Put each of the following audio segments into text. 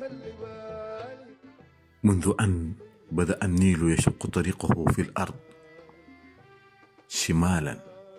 منذ أن بدأ النيل يشق طريقه في الأرض شمالا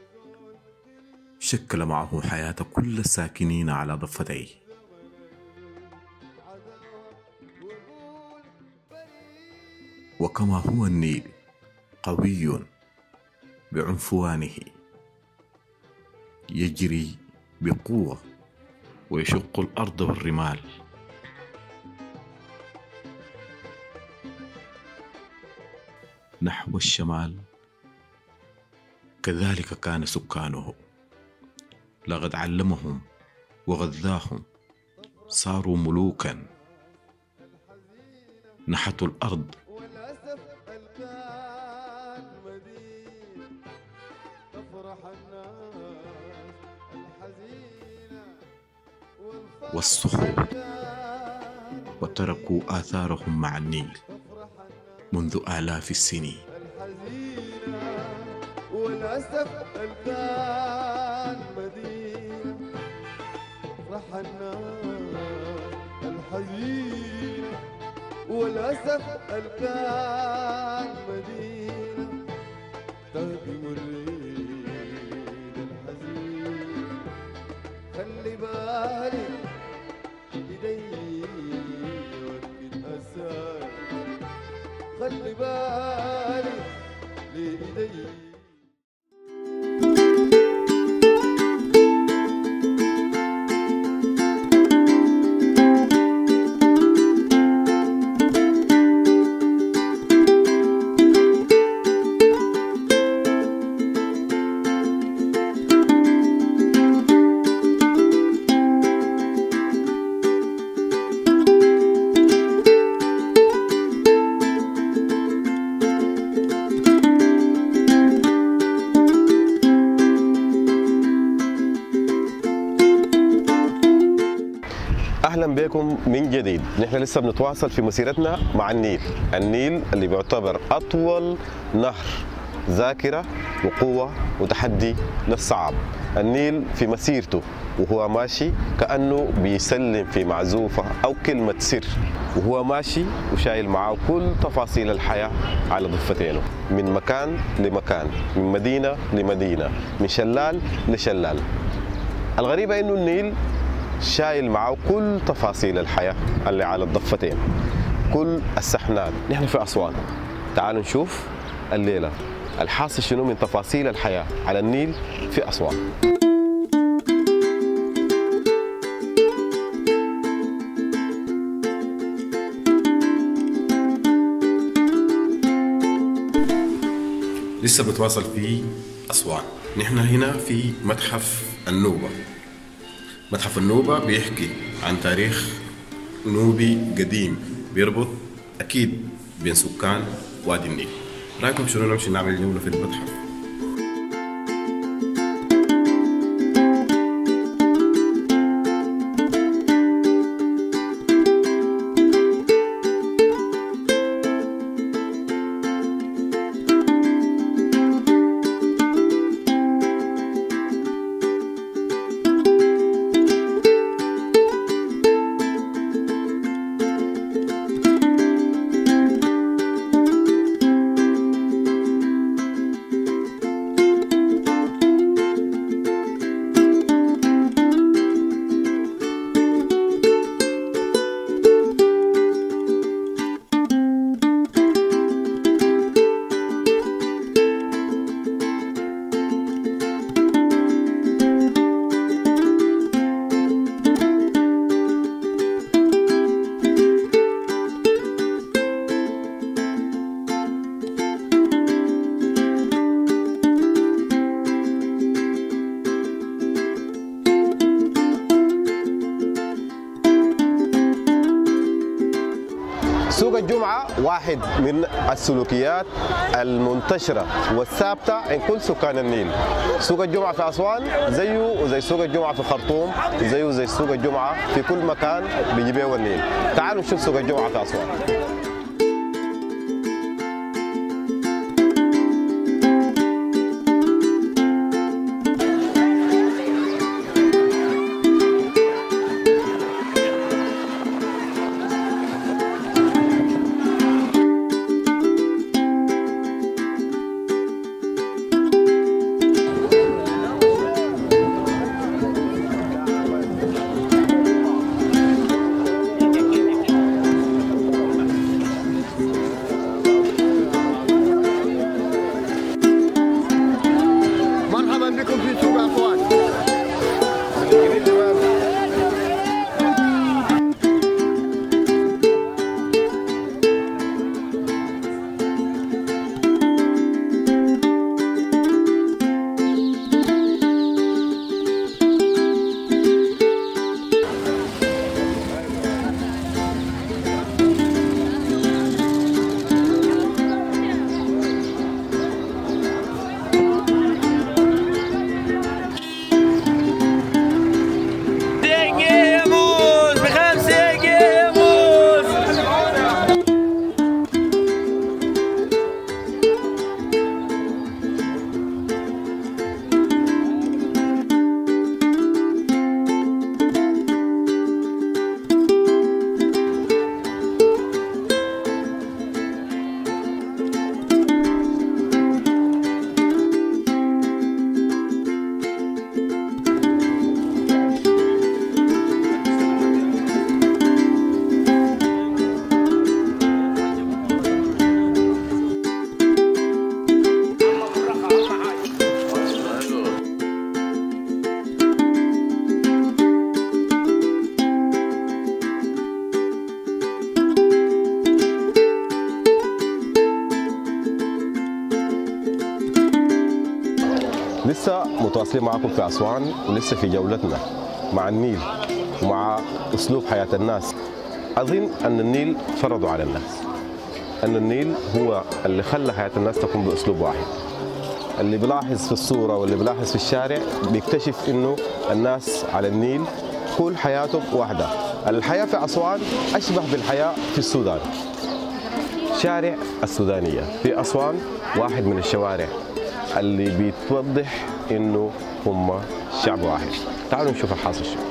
شكل معه حياة كل الساكنين على ضفتيه وكما هو النيل قوي بعنفوانه يجري بقوة ويشق الأرض والرمال نحو الشمال كذلك كان سكانه لقد علمهم وغذاهم صاروا ملوكا نحتوا الأرض وللأسف الكان مدين تفرح الناس الحزينة والفرح والصخور كان وتركوا آثارهم مع النيل تفرح الناس منذ آلاف السنين الحزينة وللأسف الكان مدينة تفرح الناس الحزينة وللأسف الكان مدينة تهدم الريد الحزين خلي بالك إيدي وكد أساك خلي بالك لإيدي اهلا بكم من جديد نحن لسه بنتواصل في مسيرتنا مع النيل النيل اللي بيعتبر اطول نهر ذاكره وقوه وتحدي للصعب النيل في مسيرته وهو ماشي كانه بيسلم في معزوفه او كلمه سر وهو ماشي وشايل معاه كل تفاصيل الحياه على ضفتينه من مكان لمكان من مدينه لمدينه من شلال لشلال الغريبه انه النيل شايل معه كل تفاصيل الحياة اللي على الضفتين كل السحنات نحن في أسوان تعالوا نشوف الليلة الحاصل شنو من تفاصيل الحياة على النيل في أسوان لسه بتواصل في أسوان نحن هنا في متحف النوبة متحف النوبة بيحكي عن تاريخ نوبي قديم بيربط أكيد بين سكان وادي النيل رأيكم شنو نمشي نعمل جولة في المتحف سوق الجمعة واحد من السلوكيات المنتشرة والثابتة عند كل سكان النيل سوق الجمعة في أسوان زيه وزي سوق الجمعة في خرطوم زيه زي سوق الجمعة في كل مكان بيجي بيه النيل تعالوا نشوف سوق الجمعة في أسوان متواصلين معكم في أسوان ولسه في جولتنا مع النيل ومع أسلوب حياة الناس أظن أن النيل فرضوا على الناس أن النيل هو اللي خلى حياة الناس تكون بأسلوب واحد اللي بيلاحظ في الصورة واللي بيلاحظ في الشارع بيكتشف إنه الناس على النيل كل حياتهم واحدة الحياة في أسوان أشبه بالحياة في السودان شارع السودانية في أسوان واحد من الشوارع اللي بتوضح إنه هم شعب واحد تعالوا نشوف الحاصل شو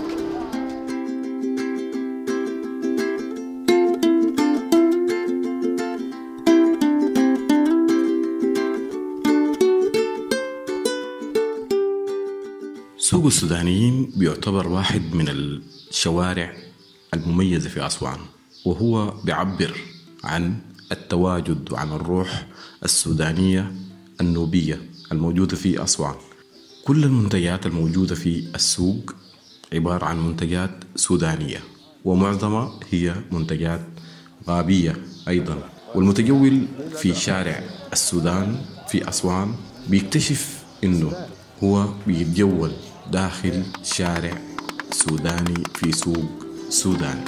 سوق السودانيين بيعتبر واحد من الشوارع المميزة في أسوان وهو بيعبر عن التواجد وعن الروح السودانية النوبية الموجودة في أسوان كل المنتجات الموجودة في السوق عبارة عن منتجات سودانية ومعظمها هي منتجات غابية أيضا والمتجول في شارع السودان في أسوان بيكتشف إنه هو بيتجول داخل شارع سوداني في سوق سوداني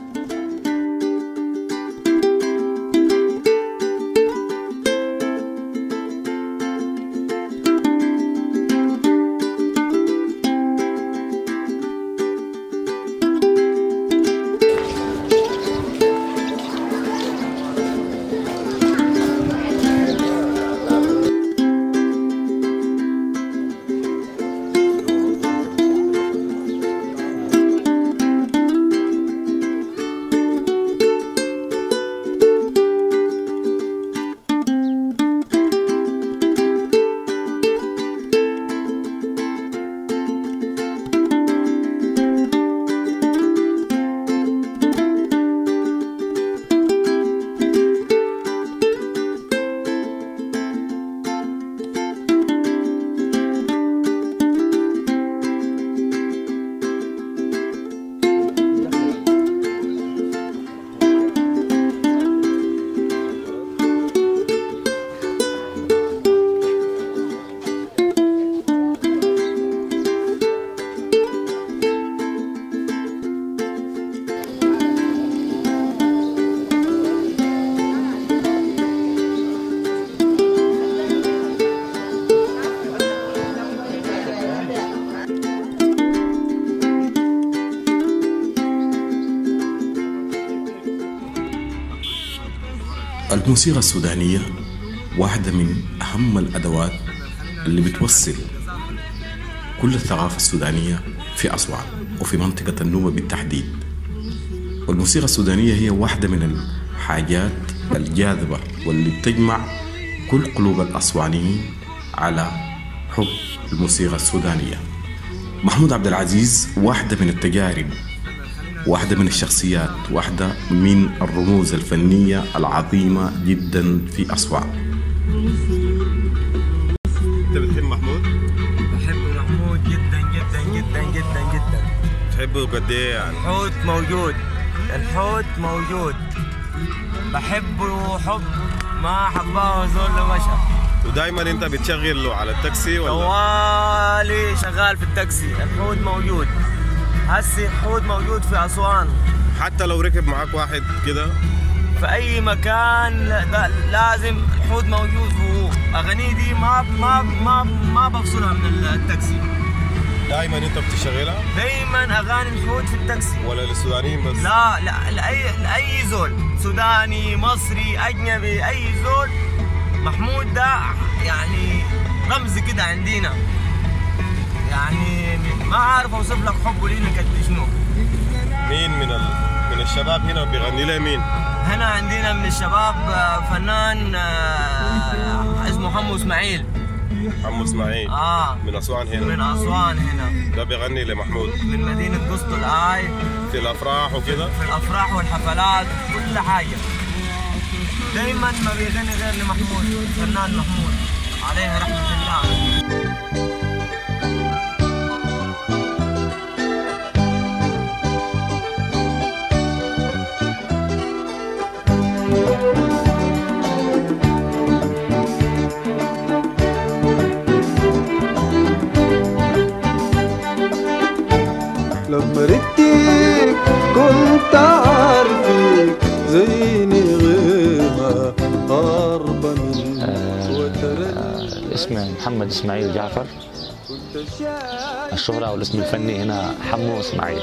الموسيقى السودانية واحدة من أهم الأدوات اللي بتوصل كل الثقافة السودانية في أسوان وفي منطقة النوبة بالتحديد والموسيقى السودانية هي واحدة من الحاجات الجاذبة واللي بتجمع كل قلوب الأسوانيين على حب الموسيقى السودانية محمود عبد العزيز واحدة من التجارب واحدة من الشخصيات واحدة من الرموز الفنية العظيمة جدا في أسوان أنت بتحب محمود؟ بحب محمود جدا جدا جدا جدا جدا بتحبه قد إيه يعني؟ الحوت موجود الحوت موجود بحبه حب ما حباه زول لو مشى ودائما أنت بتشغله على التاكسي طوالي شغال في التاكسي الحوت موجود هسي الحوت موجود في أسوان حتى لو ركب معاك واحد كده في أي مكان لا- لازم الحوت موجود وأغانيه دي ما ما ما ما بفصلها من التاكسي دائما أنت بتشغلها دايما أغاني الحوت في التاكسي ولا للسودانيين بس؟ لا لا لأي لأي زول سوداني مصري أجنبي أي زول محمود ده يعني رمز كده عندنا يعني ما عارف أوصف لك حبه لينا قد شنو مين من ال... من الشباب هنا بيغني له مين؟ هنا عندنا من الشباب آه، فنان آه، اسمه حمو اسماعيل عمو اسماعيل اه من أسوان من هنا اسوان هنا ده بيغني لمحمود من مدينه قسطل اي في الأفراح وكده في الافراح والحفلات كل حاجه دايما ما بيغني غير لمحمود فنان محمود عليه رحمه الله لما ردتك كنت عارفك زيني غيمة هاربة من وترى اسمي محمد اسماعيل جعفر الشهرة او الاسم الفني هنا حمو اسماعيل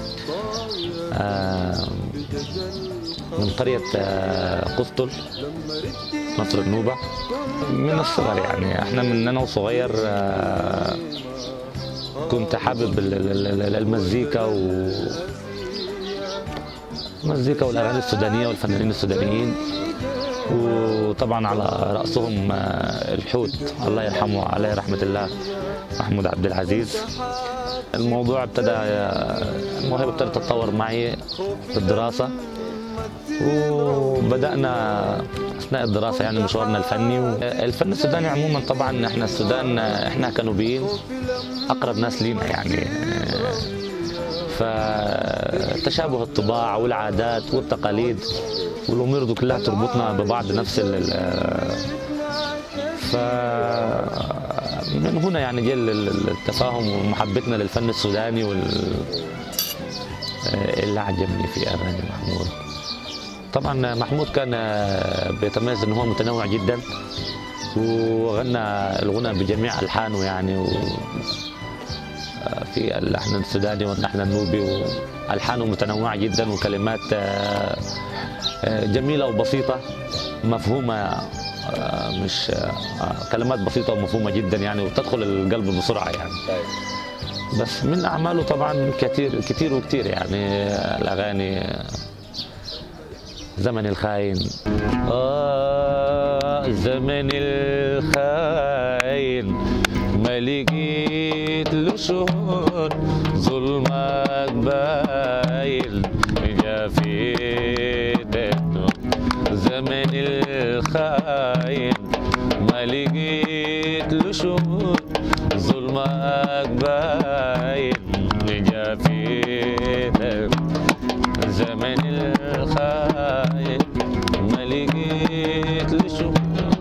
آه، من قرية آه، قسطل مصر النوبة من الصغر يعني احنا من انا وصغير آه، كنت حابب ال- ال- ال- المزيكا و المزيكا والاغاني السودانيه والفنانين السودانيين وطبعا على راسهم آه، الحوت الله يرحمه عليه رحمه الله محمود عبد العزيز الموضوع ابتدى الموهبه ابتدت تتطور معي في الدراسه وبدانا اثناء الدراسه يعني مشوارنا الفني الفن السوداني عموما طبعا احنا السودان احنا كنوبيين اقرب ناس لينا يعني فتشابه الطباع والعادات والتقاليد والامور دي كلها تربطنا ببعض نفس ال ف من هنا يعني جاء ال- ال- التفاهم ومحبتنا للفن السوداني وال اللي عجبني في اغاني محمود طبعا محمود كان بيتميز ان هو متنوع جدا وغنى الغنى بجميع الحانه يعني و في اللحن السوداني واللحن النوبي والحانه متنوعه جدا وكلمات آه، آه، جميله وبسيطه مفهومه آه، مش آه، كلمات بسيطه ومفهومه جدا يعني وتدخل القلب بسرعه يعني بس من اعماله طبعا كثير كثير وكثير يعني الاغاني زمن الخاين آه زمن الخاين ما لقيت له شهور ظلمك باين جا في دينه زمن الخاين ما لقيت له شهور ظلمك باين جا في دينه زمن الخاين ما لقيت لشوف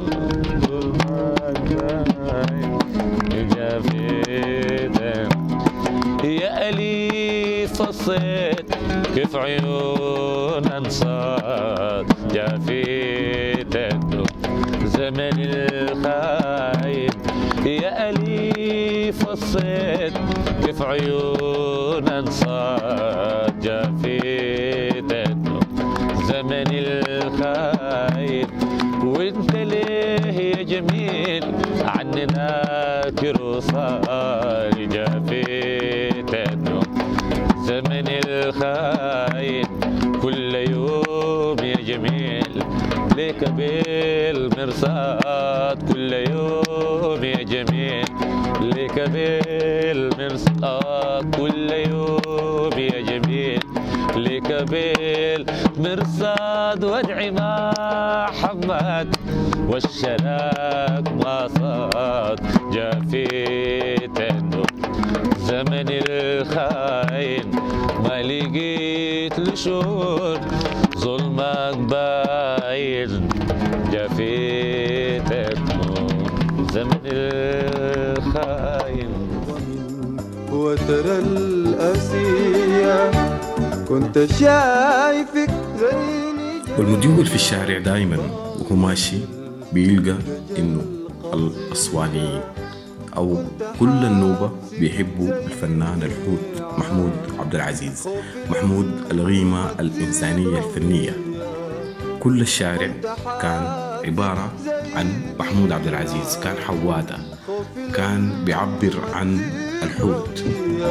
يا أليف الصيد كيف عيون انصاد جا في دنو زمن الخاين يا أليف الصيد كيف عيون انصاد جا في دنو زمن الخاين وانت ليه يا جميل عننا كروصال جا في دنو زمن الخاين كل يوم يا جميل ليك بالمرصاد كل يوم يا جميل ليك بالمرصاد كل يوم يا جميل ليك بالمرصاد وادعي ما حمد والشراك ما صاد جا في تنو زمن الخاين ما لقيت لشور ظلمك باين جا في تنو زمن الخاين وترى الأسية كنت شايفك زيني والمديول في الشارع دائما وهو ماشي بيلقى انه الاسوانيين او كل النوبه بيحبوا الفنان الحوت محمود عبد العزيز محمود الغيمه الانسانيه الفنيه كل الشارع كان عباره عن محمود عبد العزيز كان حواده كان بيعبر عن الحوت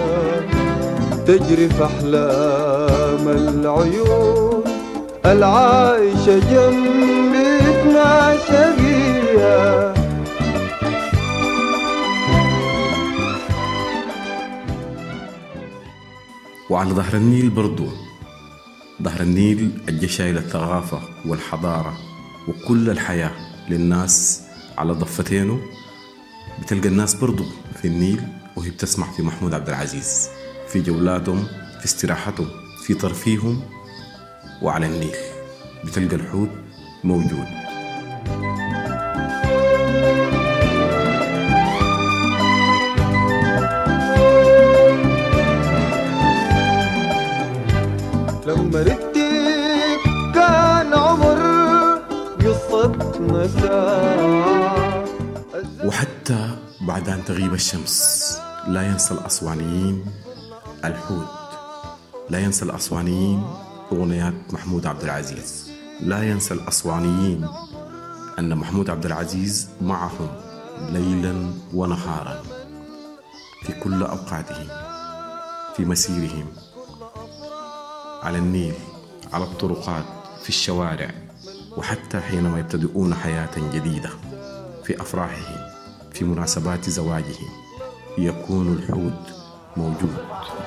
تجري في أحلام العيون العايشة جنبتنا شقية وعلى ظهر النيل برضو ظهر النيل الجا شايل الثقافة والحضارة وكل الحياة للناس على ضفتينه بتلقى الناس برضو في النيل وهي بتسمع في محمود عبد العزيز في جولاتهم في استراحتهم في ترفيههم وعلى النيل بتلقى الحوت موجود لما رديك كان عمر قصتنا ساعة وحتى بعد أن تغيب الشمس لا ينسى الأسوانيين الحوت لا ينسى الأسوانيين أغنيات محمود عبد العزيز لا ينسى الأسوانيين أن محمود عبد العزيز معهم ليلا ونهارا في كل أوقاتهم في مسيرهم على النيل على الطرقات في الشوارع وحتى حينما يبتدئون حياة جديدة في أفراحهم في مناسبات زواجهم يكون الحوت موجود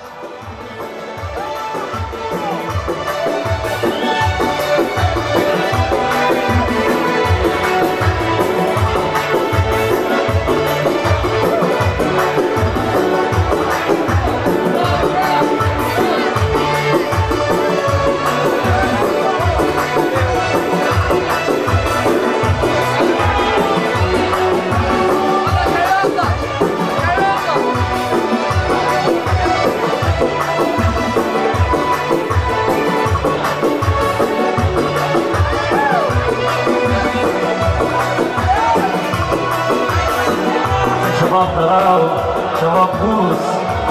شباب ضراو شباب بوس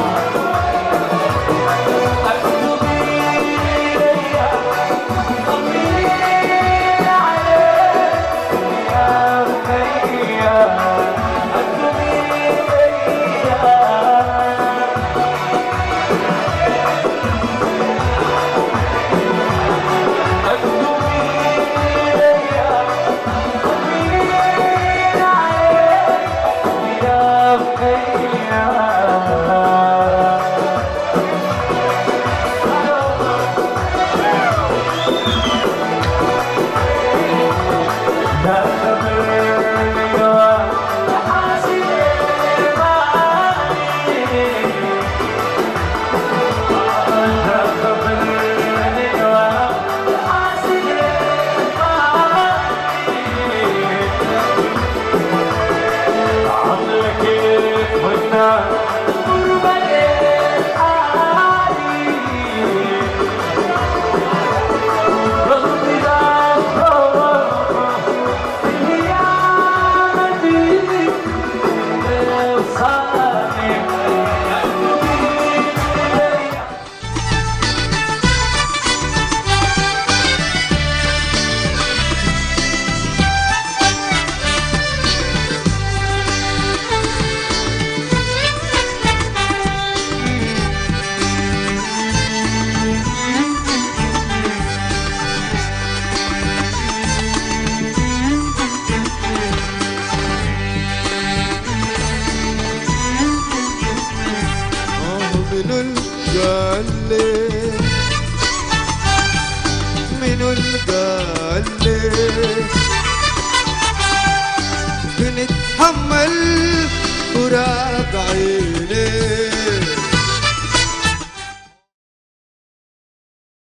آه من القال لي من القال لي بنتحمل فراق عين